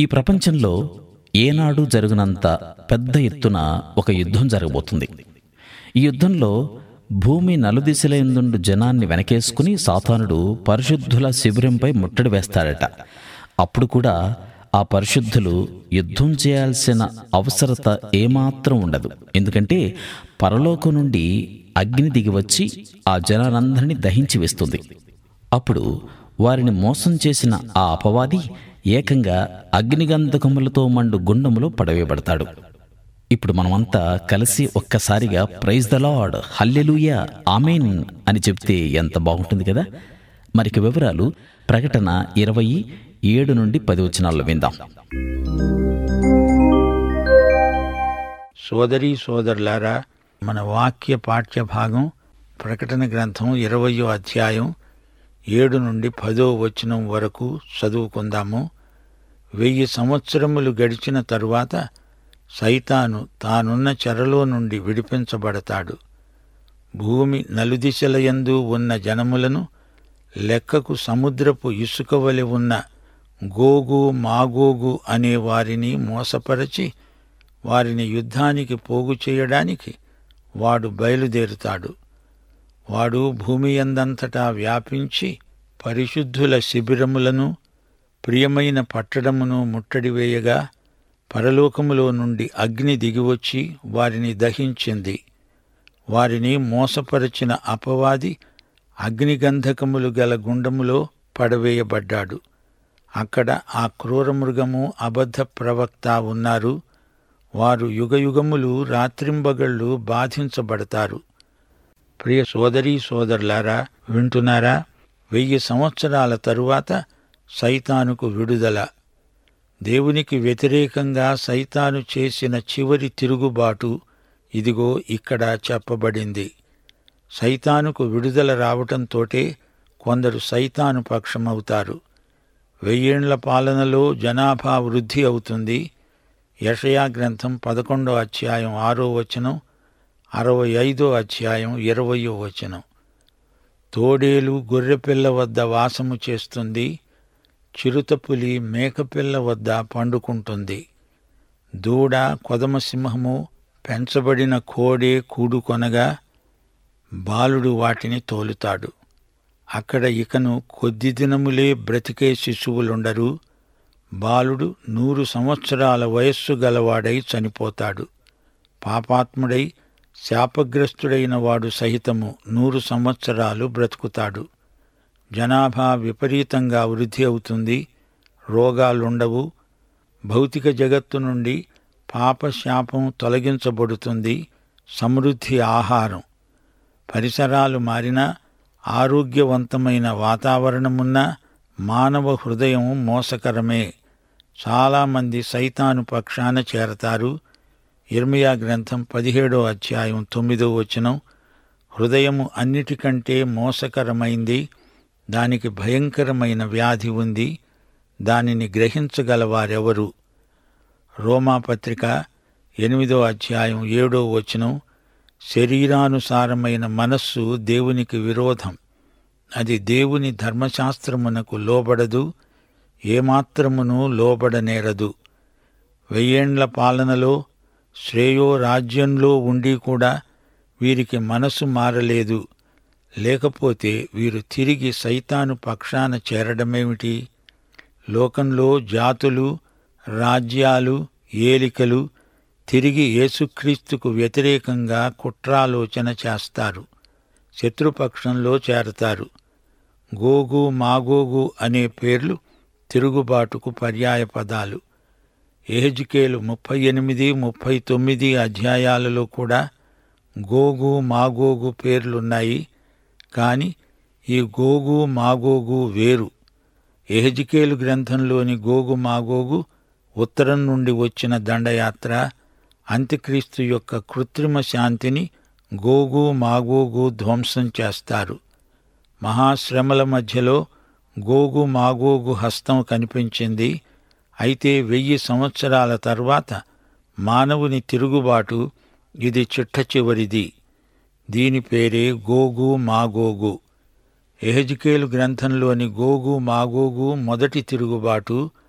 ఈ ప్రపంచంలో ఏనాడు జరుగునంత పెద్ద ఎత్తున ఒక యుద్ధం జరగబోతుంది ఈ యుద్ధంలో భూమి నలుదిశలందుండు జనాన్ని వెనకేసుకుని సాతానుడు పరిశుద్ధుల శిబిరంపై ముట్టడి వేస్తాడట అప్పుడు కూడా ఆ పరిశుద్ధులు యుద్ధం చేయాల్సిన అవసరత ఏమాత్రం ఉండదు ఎందుకంటే పరలోకం నుండి అగ్ని దిగివచ్చి ఆ జనాలందరినీ దహించి వేస్తుంది అప్పుడు వారిని మోసం చేసిన ఆ అపవాది ఏకంగా అగ్నిగంధకములతో మండు గుండములో పడవేయబడతాడు ఇప్పుడు మనమంతా కలిసి ఒక్కసారిగా praise the lord hallelujah amen అని చెప్తే ఎంత బాగుంటుంది కదా మరిక వివరాలు ప్రకటన ఇరవై ఏడు నుండి పది వచనాల్లో విందాం సోదరీ సోదరులారా మన వాక్య పాఠ్య భాగం ప్రకటన గ్రంథం ఇరవయో అధ్యాయం ఏడు నుండి పదో వచనం వరకు చదువుకుందాము వెయ్యి సంవత్సరములు గడిచిన తరువాత సైతాను తానున్న చెరలో నుండి విడిపించబడతాడు భూమి నలుదిశలయందు ఉన్న జనములను లెక్కకు సముద్రపు ఇసుక వలె ఉన్న గోగు మాగోగు అనే వారిని మోసపరచి వారిని యుద్ధానికి పోగు చేయడానికి వాడు బయలుదేరుతాడు వాడు భూమి ఎందంతటా వ్యాపించి పరిశుద్ధుల శిబిరములను ప్రియమైన పట్టడమును ముట్టడివేయగా పరలోకములో నుండి అగ్ని దిగివచ్చి వారిని దహించింది వారిని మోసపరచిన అపవాది అగ్నిగంధకములు గల గుండములో పడవేయబడ్డాడు అక్కడ ఆ క్రూరమృగము అబద్ధ ప్రవక్త ఉన్నారు వారు యుగయుగములు రాత్రింబగళ్ళు బాధించబడతారు ప్రియ సోదరీ సోదరులారా వింటున్నారా వెయ్యి సంవత్సరాల తరువాత సైతానుకు విడుదల దేవునికి వ్యతిరేకంగా సైతాను చేసిన చివరి తిరుగుబాటు ఇదిగో ఇక్కడ చెప్పబడింది సైతానుకు విడుదల రావటంతోటే కొందరు సైతాను పక్షమవుతారు వెయ్యేండ్ల పాలనలో జనాభా వృద్ధి అవుతుంది యషయా గ్రంథం పదకొండో అధ్యాయం ఆరో వచనం అరవై ఐదో అధ్యాయం ఇరవయో వచనం తోడేలు గొర్రెపిల్ల వద్ద వాసము చేస్తుంది చిరుతపులి మేకపిల్ల వద్ద పండుకుంటుంది దూడ కొదమసింహము పెంచబడిన కోడే కూడుకొనగా బాలుడు వాటిని తోలుతాడు అక్కడ ఇకను కొద్ది దినములే బ్రతికే శిశువులుండరు బాలుడు నూరు సంవత్సరాల వయస్సు గలవాడై చనిపోతాడు పాపాత్ముడై శాపగ్రస్తుడైన వాడు సహితము నూరు సంవత్సరాలు బ్రతుకుతాడు జనాభా విపరీతంగా వృద్ధి అవుతుంది రోగాలుండవు భౌతిక జగత్తు నుండి పాపశాపం తొలగించబడుతుంది సమృద్ధి ఆహారం పరిసరాలు మారినా ఆరోగ్యవంతమైన వాతావరణమున్నా మానవ హృదయం మోసకరమే చాలామంది సైతాను పక్షాన చేరతారు ఇర్మియా గ్రంథం పదిహేడో అధ్యాయం తొమ్మిదో వచనం హృదయము అన్నిటికంటే మోసకరమైంది దానికి భయంకరమైన వ్యాధి ఉంది దానిని గ్రహించగలవారెవరు రోమాపత్రిక ఎనిమిదో అధ్యాయం ఏడో వచనం శరీరానుసారమైన మనస్సు దేవునికి విరోధం అది దేవుని ధర్మశాస్త్రమునకు లోబడదు ఏమాత్రమును లోబడనేరదు వెయ్యేండ్ల పాలనలో శ్రేయో రాజ్యంలో ఉండి కూడా వీరికి మనసు మారలేదు లేకపోతే వీరు తిరిగి సైతాను పక్షాన చేరడమేమిటి లోకంలో జాతులు రాజ్యాలు ఏలికలు తిరిగి యేసుక్రీస్తుకు వ్యతిరేకంగా కుట్రాలోచన చేస్తారు శత్రుపక్షంలో చేరతారు గోగు మాగోగు అనే పేర్లు తిరుగుబాటుకు పర్యాయ పదాలు ఏహెజ్కేలు ముప్పై ఎనిమిది ముప్పై తొమ్మిది అధ్యాయాలలో కూడా గోగు మాగోగు పేర్లున్నాయి కాని ఈ గోగు మాగోగు వేరు ఎహెజికేలు గ్రంథంలోని గోగు మాగోగు ఉత్తరం నుండి వచ్చిన దండయాత్ర అంత్యక్రీస్తు యొక్క కృత్రిమ శాంతిని గోగు మాగోగు ధ్వంసం చేస్తారు మహాశ్రమల మధ్యలో గోగు మాగోగు హస్తం కనిపించింది అయితే వెయ్యి సంవత్సరాల తర్వాత మానవుని తిరుగుబాటు ఇది చిట్ట చివరిది దీని పేరే గోగు మాగోగు ఎహెజ్కేలు గ్రంథంలోని గోగు మాగోగు మొదటి తిరుగుబాటు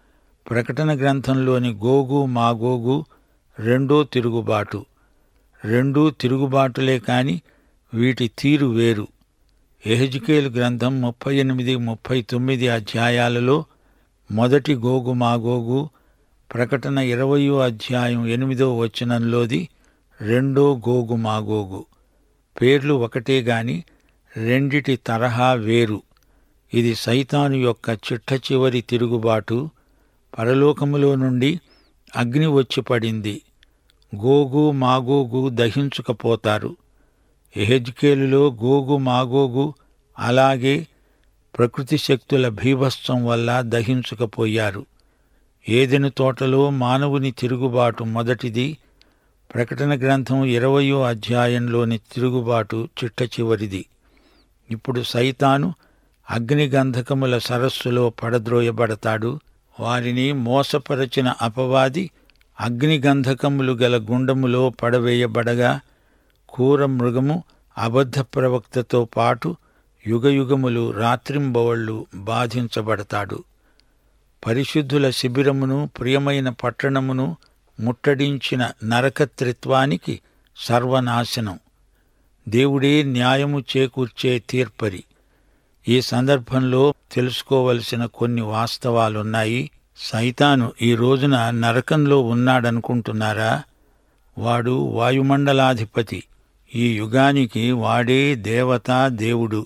ప్రకటన గ్రంథంలోని గోగు మాగోగు రెండో తిరుగుబాటు రెండూ తిరుగుబాటులే కాని వీటి తీరు వేరు ఎహెజ్కేలు గ్రంథం ముప్పై ఎనిమిది ముప్పై తొమ్మిది అధ్యాయాలలో మొదటి గోగు మాగోగు ప్రకటన ఇరవయో అధ్యాయం ఎనిమిదో వచనంలోది రెండో గోగు మాగోగు పేర్లు ఒకటే గాని రెండిటి తరహా వేరు ఇది సైతాను యొక్క చిట్ట చివరి తిరుగుబాటు పరలోకములో నుండి అగ్ని వచ్చి పడింది గోగు మాగోగు దహించుకపోతారు ఎహెజ్కేలులో గోగు మాగోగు అలాగే ప్రకృతి శక్తుల భీభత్సం వల్ల దహించుకపోయారు ఏదెను తోటలో మానవుని తిరుగుబాటు మొదటిది ప్రకటన గ్రంథం ఇరవయో అధ్యాయంలోని తిరుగుబాటు చిట్ట చివరిది ఇప్పుడు సైతాను అగ్నిగంధకముల సరస్సులో పడద్రోయబడతాడు వారిని మోసపరచిన అపవాది అగ్నిగంధకములు గల గుండములో పడవేయబడగా క్రూర మృగము అబద్ధ ప్రవక్తతో పాటు యుగయుగములు రాత్రింబవళ్ళు బాధించబడతాడు పరిశుద్ధుల శిబిరమును ప్రియమైన పట్టణమును ముట్టడించిన నరకత్రిత్వానికి సర్వనాశనం దేవుడే న్యాయము చేకూర్చే తీర్పరి ఈ సందర్భంలో తెలుసుకోవలసిన కొన్ని వాస్తవాలున్నాయి సైతాను ఈ రోజున నరకంలో ఉన్నాడనుకుంటున్నారా వాడు వాయుమండలాధిపతి ఈ యుగానికి వాడే దేవతా దేవుడు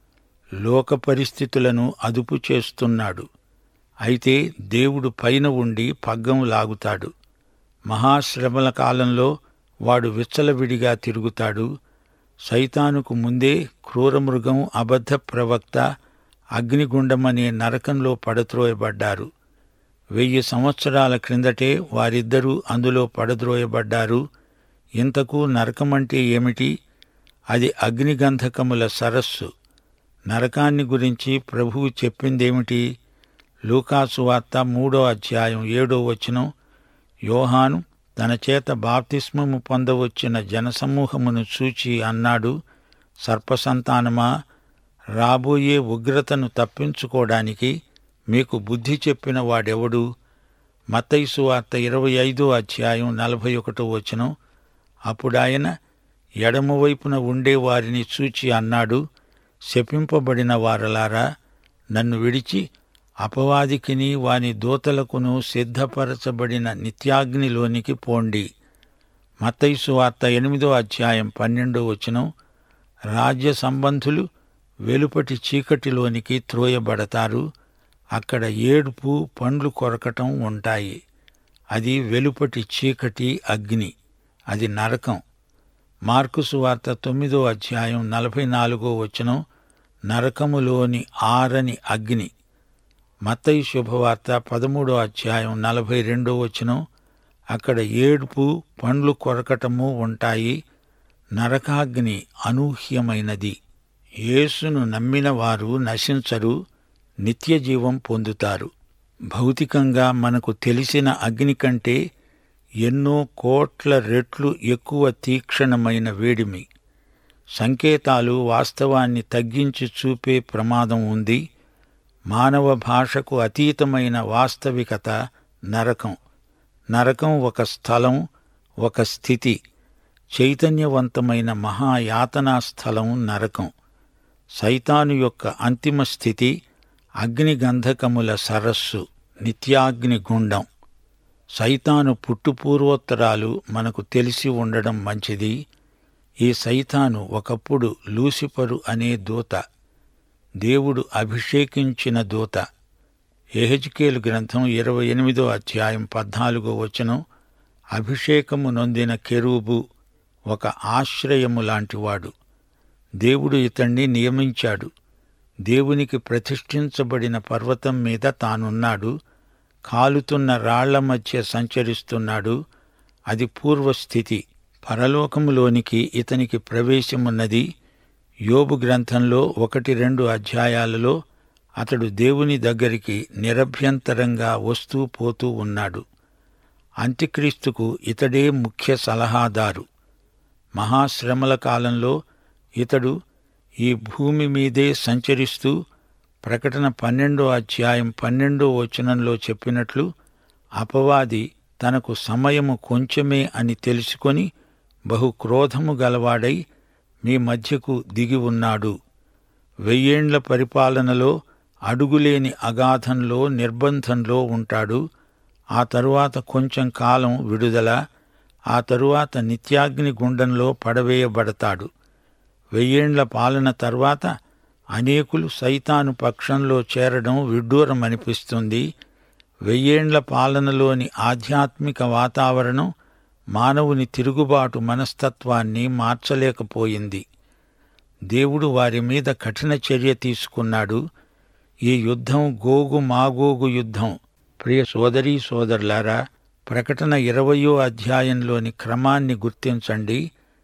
లోక పరిస్థితులను అదుపు చేస్తున్నాడు అయితే దేవుడు పైన ఉండి పగ్గం లాగుతాడు మహాశ్రమల కాలంలో వాడు విచ్చలవిడిగా తిరుగుతాడు సైతానుకు ముందే క్రూరమృగం అబద్ధ ప్రవక్త అగ్నిగుండమనే నరకంలో పడత్రోయబడ్డారు వెయ్యి సంవత్సరాల క్రిందటే వారిద్దరూ అందులో పడద్రోయబడ్డారు ఇంతకు నరకమంటే ఏమిటి అది అగ్నిగంధకముల సరస్సు నరకాన్ని గురించి ప్రభువు చెప్పిందేమిటి లూకాసు వార్త మూడో అధ్యాయం ఏడో వచనం యోహాను తన చేత బాప్తిస్మము పొందవచ్చిన జనసమూహమును చూచి అన్నాడు సర్పసంతానమా రాబోయే ఉగ్రతను తప్పించుకోవడానికి మీకు బుద్ధి చెప్పిన వాడెవడు మత్తైసు వార్త ఇరవై ఐదో అధ్యాయం నలభై ఒకటో వచనం అప్పుడాయన ఎడమవైపున ఉండే వారిని చూచి అన్నాడు శపింపబడిన వారలారా నన్ను విడిచి అపవాదికిని వాని దూతలకును సిద్ధపరచబడిన నిత్యాగ్నిలోనికి పోండి మత్తైసు వార్త ఎనిమిదో అధ్యాయం పన్నెండో వచనం రాజ్య సంబంధులు వెలుపటి చీకటిలోనికి త్రోయబడతారు అక్కడ ఏడుపు పండ్లు కొరకటం ఉంటాయి అది వెలుపటి చీకటి అగ్ని అది నరకం మార్కుసు వార్త తొమ్మిదో అధ్యాయం నలభై నాలుగో వచనం నరకములోని ఆరని అగ్ని మత్తయి శుభవార్త పదమూడో అధ్యాయం నలభై రెండో వచనం అక్కడ ఏడుపు పండ్లు కొరకటము ఉంటాయి నరకాగ్ని అనూహ్యమైనది యేసును నమ్మిన వారు నశించరు నిత్య జీవం పొందుతారు భౌతికంగా మనకు తెలిసిన అగ్ని కంటే ఎన్నో కోట్ల రెట్లు ఎక్కువ తీక్షణమైన వేడిమి సంకేతాలు వాస్తవాన్ని తగ్గించి చూపే ప్రమాదం ఉంది మానవ భాషకు అతీతమైన వాస్తవికత నరకం నరకం ఒక స్థలం ఒక స్థితి చైతన్యవంతమైన మహాయాతనా స్థలం నరకం సైతాను యొక్క అంతిమ స్థితి అగ్నిగంధకముల సరస్సు నిత్యాగ్ని గుండం సైతాను పుట్టుపూర్వోత్తరాలు మనకు తెలిసి ఉండడం మంచిది ఈ సైతాను ఒకప్పుడు లూసిఫరు అనే దూత దేవుడు అభిషేకించిన దూత ఎహెజ్కేలు గ్రంథం ఇరవై ఎనిమిదో అధ్యాయం పద్నాలుగో వచనం అభిషేకము నొందిన కెరూబు ఒక ఆశ్రయము లాంటివాడు దేవుడు ఇతణ్ణి నియమించాడు దేవునికి ప్రతిష్ఠించబడిన పర్వతం మీద తానున్నాడు కాలుతున్న రాళ్ల మధ్య సంచరిస్తున్నాడు అది పూర్వస్థితి పరలోకములోనికి ఇతనికి ప్రవేశమున్నది యోబు గ్రంథంలో ఒకటి రెండు అధ్యాయాలలో అతడు దేవుని దగ్గరికి నిరభ్యంతరంగా వస్తూ పోతూ ఉన్నాడు అంత్యక్రీస్తుకు ఇతడే ముఖ్య సలహాదారు మహాశ్రమల కాలంలో ఇతడు ఈ భూమి మీదే సంచరిస్తూ ప్రకటన పన్నెండో అధ్యాయం పన్నెండో వచనంలో చెప్పినట్లు అపవాది తనకు సమయము కొంచెమే అని తెలుసుకొని బహు క్రోధము గలవాడై మీ మధ్యకు దిగి ఉన్నాడు వెయ్యేండ్ల పరిపాలనలో అడుగులేని అగాధంలో నిర్బంధంలో ఉంటాడు ఆ తరువాత కొంచెం కాలం విడుదల ఆ తరువాత నిత్యాగ్ని గుండంలో పడవేయబడతాడు వెయ్యేండ్ల పాలన తర్వాత అనేకులు సైతాను పక్షంలో చేరడం విడ్డూరమనిపిస్తుంది వెయ్యేండ్ల పాలనలోని ఆధ్యాత్మిక వాతావరణం మానవుని తిరుగుబాటు మనస్తత్వాన్ని మార్చలేకపోయింది దేవుడు వారి మీద కఠిన చర్య తీసుకున్నాడు ఈ యుద్ధం గోగు మాగోగు యుద్ధం ప్రియ సోదరీ సోదరులారా ప్రకటన ఇరవయో అధ్యాయంలోని క్రమాన్ని గుర్తించండి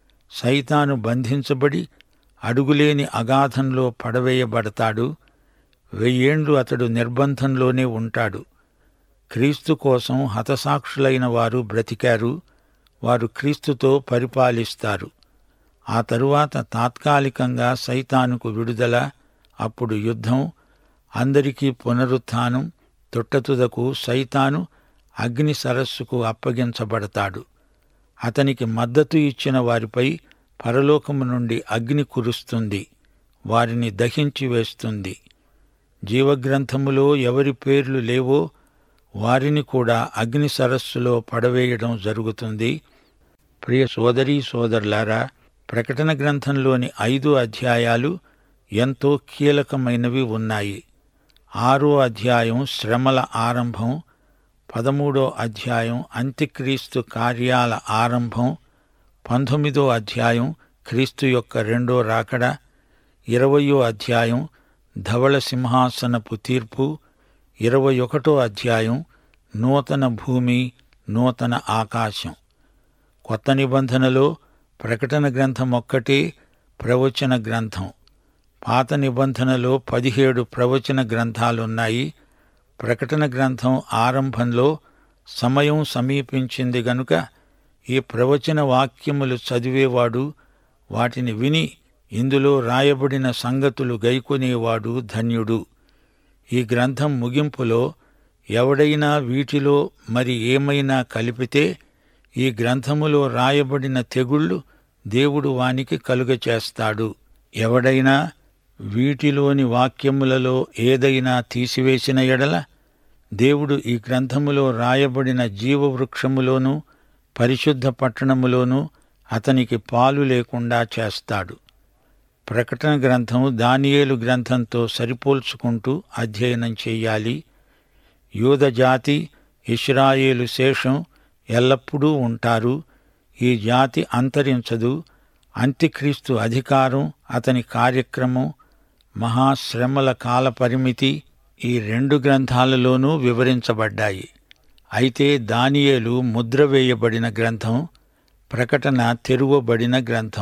సైతాను బంధించబడి అడుగులేని అగాధంలో పడవేయబడతాడు వెయ్యేండ్లు అతడు నిర్బంధంలోనే ఉంటాడు క్రీస్తు కోసం హతసాక్షులైన వారు బ్రతికారు వారు క్రీస్తుతో పరిపాలిస్తారు ఆ తరువాత తాత్కాలికంగా సైతానుకు విడుదల అప్పుడు యుద్ధం అందరికీ పునరుత్థానం తొట్టతుదకు సైతాను అగ్ని సరస్సుకు అప్పగించబడతాడు అతనికి మద్దతు ఇచ్చిన వారిపై పరలోకము నుండి అగ్ని కురుస్తుంది వారిని దహించి వేస్తుంది జీవగ్రంథములో ఎవరి పేర్లు లేవో వారిని కూడా అగ్ని సరస్సులో పడవేయడం జరుగుతుంది ప్రియ సోదరీ సోదరులారా ప్రకటన గ్రంథంలోని ఐదు అధ్యాయాలు ఎంతో కీలకమైనవి ఉన్నాయి ఆరో అధ్యాయం శ్రమల ఆరంభం పదమూడో అధ్యాయం అంత్యక్రీస్తు కార్యాల ఆరంభం పంతొమ్మిదో అధ్యాయం క్రీస్తు యొక్క రెండో రాకడ ఇరవయో అధ్యాయం ధవళ సింహాసనపు తీర్పు ఇరవై ఒకటో అధ్యాయం నూతన భూమి నూతన ఆకాశం కొత్త నిబంధనలో ప్రకటన గ్రంథం ఒక్కటే ప్రవచన గ్రంథం పాత నిబంధనలో పదిహేడు ప్రవచన గ్రంథాలున్నాయి ప్రకటన గ్రంథం ఆరంభంలో సమయం సమీపించింది గనుక ఈ ప్రవచన వాక్యములు చదివేవాడు వాటిని విని ఇందులో రాయబడిన సంగతులు గైకొనేవాడు ధన్యుడు ఈ గ్రంథం ముగింపులో ఎవడైనా వీటిలో మరి ఏమైనా కలిపితే ఈ గ్రంథములో రాయబడిన తెగుళ్ళు దేవుడు వానికి కలుగచేస్తాడు ఎవడైనా వీటిలోని వాక్యములలో ఏదైనా తీసివేసిన ఎడల దేవుడు ఈ గ్రంథములో రాయబడిన జీవవృక్షములోనూ పరిశుద్ధ పట్టణములోనూ అతనికి పాలు లేకుండా చేస్తాడు ప్రకటన గ్రంథం దానియేలు గ్రంథంతో సరిపోల్చుకుంటూ అధ్యయనం చెయ్యాలి యూద జాతి ఇస్రాయేలు శేషం ఎల్లప్పుడూ ఉంటారు ఈ జాతి అంతరించదు అంత్యక్రీస్తు అధికారం అతని కార్యక్రమం మహాశ్రమల కాల పరిమితి ఈ రెండు గ్రంథాలలోనూ వివరించబడ్డాయి అయితే దానియేలు ముద్ర వేయబడిన గ్రంథం ప్రకటన తెరువబడిన గ్రంథం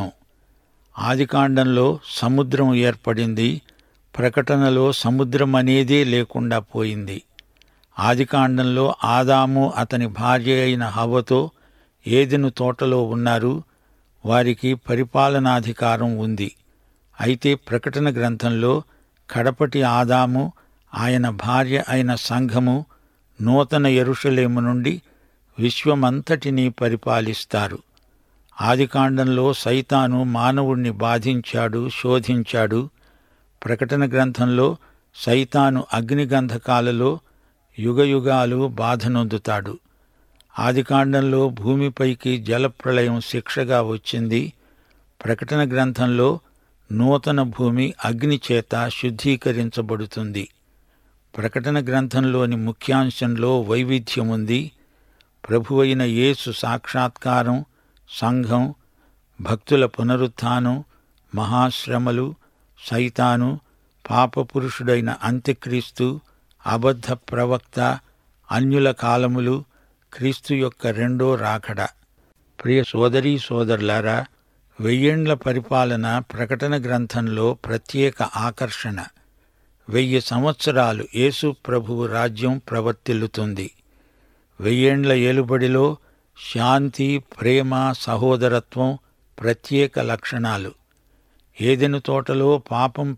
ఆదికాండంలో సముద్రం ఏర్పడింది ప్రకటనలో సముద్రం అనేదే లేకుండా పోయింది ఆదికాండంలో ఆదాము అతని భార్య అయిన హవ్వతో ఏదెను తోటలో ఉన్నారు వారికి పరిపాలనాధికారం ఉంది అయితే ప్రకటన గ్రంథంలో కడపటి ఆదాము ఆయన భార్య అయిన సంఘము నూతన యెరూషలేము నుండి విశ్వమంతటినీ పరిపాలిస్తారు ఆదికాండంలో సైతాను మానవుణ్ణి బాధించాడు శోధించాడు ప్రకటన గ్రంథంలో సైతాను అగ్నిగంధకాలలో యుగయుగాలు బాధనొందుతాడు ఆదికాండంలో భూమిపైకి జలప్రళయం శిక్షగా వచ్చింది ప్రకటన గ్రంథంలో నూతన భూమి అగ్ని చేత శుద్ధీకరించబడుతుంది ప్రకటన గ్రంథంలోని ముఖ్యాంశంలో వైవిధ్యముంది ప్రభువైన యేసు సాక్షాత్కారం సంఘం భక్తుల పునరుత్థానం మహాశ్రమలు సైతాను పాపపురుషుడైన అంత్యక్రీస్తు అబద్ధ ప్రవక్త అన్యుల కాలములు క్రీస్తు యొక్క రెండో రాకడ ప్రియ సోదరీ సోదరులారా వెయ్యేండ్ల పరిపాలన ప్రకటన గ్రంథంలో ప్రత్యేక ఆకర్షణ వెయ్యి సంవత్సరాలు యేసు ప్రభువు రాజ్యం ప్రవర్తిల్లుతుంది వెయ్యేండ్ల ఏలుబడిలో శాంతి ప్రేమ సహోదరత్వం ప్రత్యేక లక్షణాలు ఏదెను తోటలో పాపం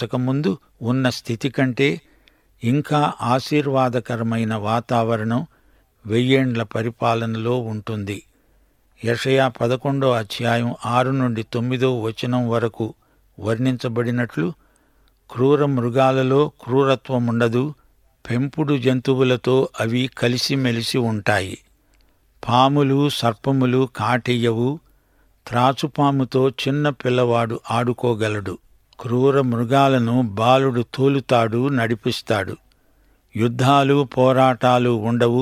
ప్రవేశించకముందు ఉన్న స్థితి కంటే ఇంకా ఆశీర్వాదకరమైన వాతావరణం వెయ్యేండ్ల పరిపాలనలో ఉంటుంది యషయా పదకొండో అధ్యాయం ఆరు నుండి తొమ్మిదో వచనం వరకు వర్ణించబడినట్లు క్రూర మృగాలలో క్రూరత్వం ఉండదు పెంపుడు జంతువులతో అవి కలిసిమెలిసి ఉంటాయి పాములు సర్పములు కాటెయ్యవు త్రాచుపాముతో చిన్న పిల్లవాడు ఆడుకోగలడు క్రూర మృగాలను బాలుడు తోలుతాడు నడిపిస్తాడు యుద్ధాలు పోరాటాలు ఉండవు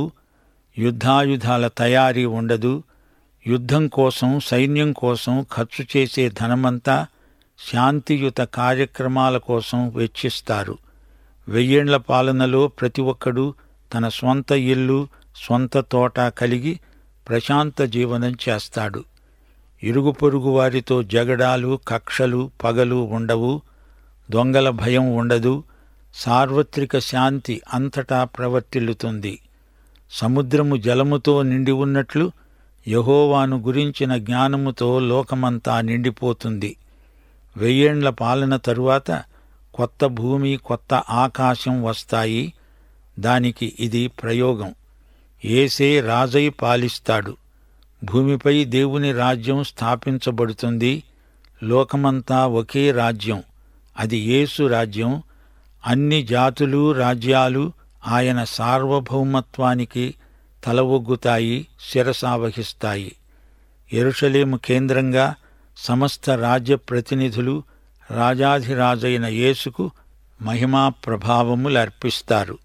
యుద్ధాయుధాల తయారీ ఉండదు యుద్ధం కోసం సైన్యం కోసం ఖర్చు చేసే ధనమంతా శాంతియుత కార్యక్రమాల కోసం వెచ్చిస్తారు వెయ్యేండ్ల పాలనలో ప్రతి ఒక్కడూ తన స్వంత ఇల్లు స్వంత తోట కలిగి ప్రశాంత జీవనం చేస్తాడు ఇరుగు పొరుగు వారితో జగడాలు కక్షలు పగలు ఉండవు దొంగల భయం ఉండదు సార్వత్రిక శాంతి అంతటా ప్రవర్తిల్లుతుంది సముద్రము జలముతో నిండి ఉన్నట్లు యహోవాను గురించిన జ్ఞానముతో లోకమంతా నిండిపోతుంది వెయ్యేండ్ల పాలన తరువాత కొత్త భూమి కొత్త ఆకాశం వస్తాయి దానికి ఇది ప్రయోగం ఏసే రాజై పాలిస్తాడు భూమిపై దేవుని రాజ్యం స్థాపించబడుతుంది లోకమంతా ఒకే రాజ్యం అది యేసు రాజ్యం అన్ని జాతులు రాజ్యాలు ఆయన సార్వభౌమత్వానికి తల ఒగ్గుతాయి శిరసావహిస్తాయి ఎరుషలేము కేంద్రంగా సమస్త రాజ్య ప్రతినిధులు రాజాధిరాజైన యేసుకు మహిమా ప్రభావములు అర్పిస్తారు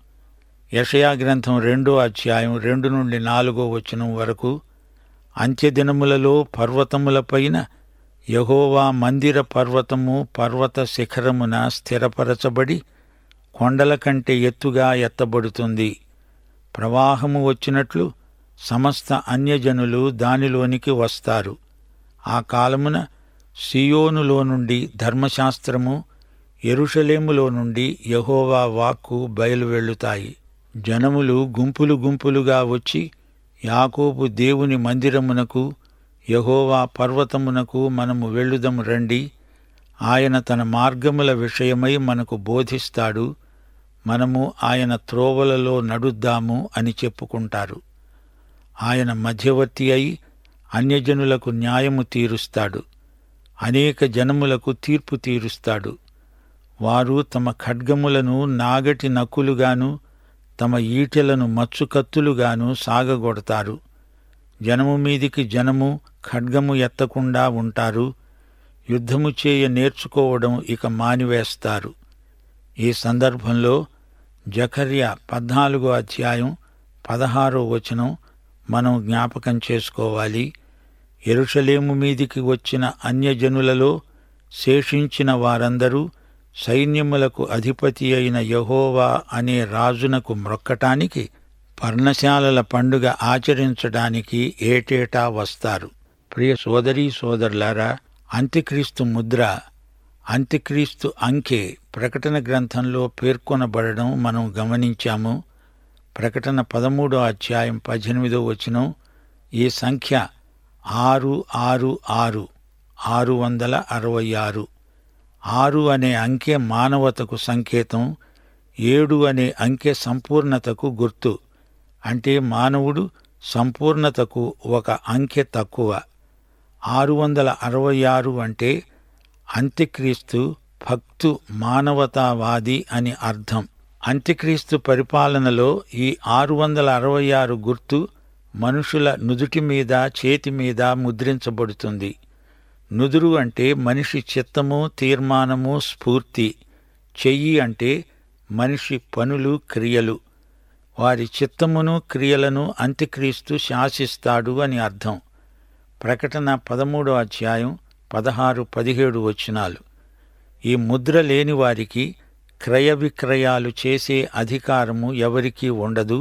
యషయా గ్రంథం రెండో అధ్యాయం రెండు నుండి నాలుగో వచనం వరకు అంత్యదినములలో పర్వతములపైన యహోవా మందిర పర్వతము పర్వత శిఖరమున స్థిరపరచబడి కొండల కంటే ఎత్తుగా ఎత్తబడుతుంది ప్రవాహము వచ్చినట్లు సమస్త అన్యజనులు దానిలోనికి వస్తారు ఆ కాలమున సియోనులో నుండి ధర్మశాస్త్రము ఎరుషలేములో నుండి యహోవా వాక్కు బయలువెళ్ళుతాయి జనములు గుంపులు గుంపులుగా వచ్చి యాకోబు దేవుని మందిరమునకు యహోవా పర్వతమునకు మనము వెళ్ళుదము రండి ఆయన తన మార్గముల విషయమై మనకు బోధిస్తాడు మనము ఆయన త్రోవలలో నడుద్దాము అని చెప్పుకుంటారు ఆయన మధ్యవర్తి అయి అన్యజనులకు న్యాయము తీరుస్తాడు అనేక జనములకు తీర్పు తీరుస్తాడు వారు తమ ఖడ్గములను నాగటి నక్కులుగాను తమ ఈటెలను మచ్చుకత్తులుగాను సాగగొడతారు జనము మీదికి జనము ఖడ్గము ఎత్తకుండా ఉంటారు యుద్ధము చేయ నేర్చుకోవడం ఇక మానివేస్తారు ఈ సందర్భంలో జకర్య పద్నాలుగో అధ్యాయం పదహారో వచనం మనం జ్ఞాపకం చేసుకోవాలి ఎరుషలేము మీదికి వచ్చిన అన్యజనులలో శేషించిన వారందరూ సైన్యములకు అధిపతి అయిన యహోవా అనే రాజునకు మ్రొక్కటానికి పర్ణశాలల పండుగ ఆచరించడానికి ఏటేటా వస్తారు ప్రియ సోదరీ సోదరులారా అంత్యక్రీస్తు ముద్ర అంత్యక్రీస్తు అంకె ప్రకటన గ్రంథంలో పేర్కొనబడడం మనం గమనించాము ప్రకటన పదమూడో అధ్యాయం పద్దెనిమిదో వచనం ఈ సంఖ్య ఆరు ఆరు ఆరు ఆరు వందల అరవై ఆరు ఆరు అనే అంకె మానవతకు సంకేతం ఏడు అనే అంకె సంపూర్ణతకు గుర్తు అంటే మానవుడు సంపూర్ణతకు ఒక అంకె తక్కువ ఆరు వందల అరవై ఆరు అంటే అంత్యక్రీస్తు భక్తు మానవతావాది అని అర్థం అంత్యక్రీస్తు పరిపాలనలో ఈ ఆరు వందల అరవై ఆరు గుర్తు మనుషుల నుదుటి మీద చేతి మీద ముద్రించబడుతుంది నుదురు అంటే మనిషి చిత్తము తీర్మానము స్ఫూర్తి చెయ్యి అంటే మనిషి పనులు క్రియలు వారి చిత్తమును క్రియలను అంత్యక్రీస్తు శాసిస్తాడు అని అర్థం ప్రకటన పదమూడో అధ్యాయం పదహారు పదిహేడు వచనాలు ఈ ముద్ర లేని వారికి క్రయ విక్రయాలు చేసే అధికారము ఎవరికీ ఉండదు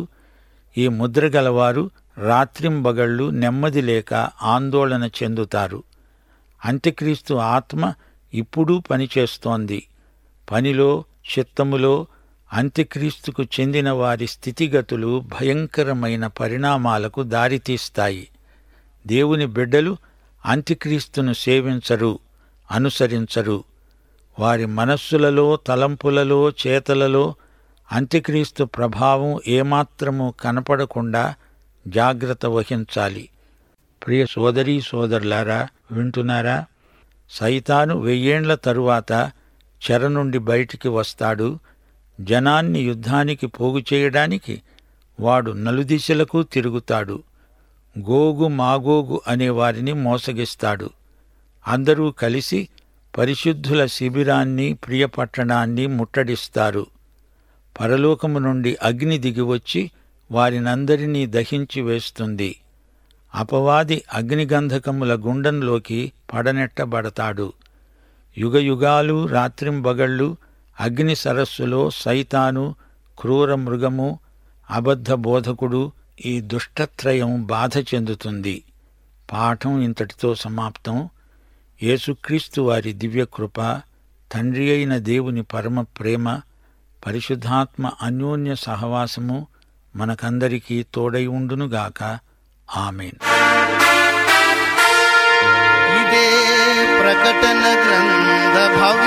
ఈ ముద్ర గలవారు రాత్రింబగళ్ళు నెమ్మది లేక ఆందోళన చెందుతారు అంత్యక్రీస్తు ఆత్మ ఇప్పుడు పనిచేస్తోంది పనిలో చిత్తములో అంత్యక్రీస్తుకు చెందిన వారి స్థితిగతులు భయంకరమైన పరిణామాలకు దారితీస్తాయి దేవుని బిడ్డలు అంత్యక్రీస్తును సేవించరు అనుసరించరు వారి మనస్సులలో తలంపులలో చేతలలో అంత్యక్రీస్తు ప్రభావం ఏమాత్రము కనపడకుండా జాగ్రత్త వహించాలి ప్రియ సోదరీ సోదరులారా వింటున్నారా సైతాను వెయ్యేండ్ల తరువాత చెర నుండి బయటికి వస్తాడు జనాన్ని యుద్ధానికి పోగు చేయడానికి వాడు నలుదిశలకు తిరుగుతాడు గోగు మాగోగు అనే వారిని మోసగిస్తాడు అందరూ కలిసి పరిశుద్ధుల శిబిరాన్ని ప్రియపట్టణాన్ని ముట్టడిస్తారు పరలోకము నుండి అగ్ని దిగివచ్చి వారినందరినీ దహించి వేస్తుంది అపవాది అగ్నిగంధకముల గుండంలోకి పడనెట్టబడతాడు యుగయుగాలు రాత్రింబగళ్ళు అగ్ని సరస్సులో సైతాను క్రూర మృగము అబద్ధ బోధకుడు ఈ దుష్టత్రయం బాధ చెందుతుంది పాఠం ఇంతటితో సమాప్తం యేసుక్రీస్తు వారి దివ్యకృప తండ్రి అయిన దేవుని పరమ ప్రేమ పరిశుద్ధాత్మ అన్యోన్య సహవాసము మనకందరికీ తోడై ఉండునుగాక ఆమెన్ ఇదే ప్రకటన గ్రంథ భవ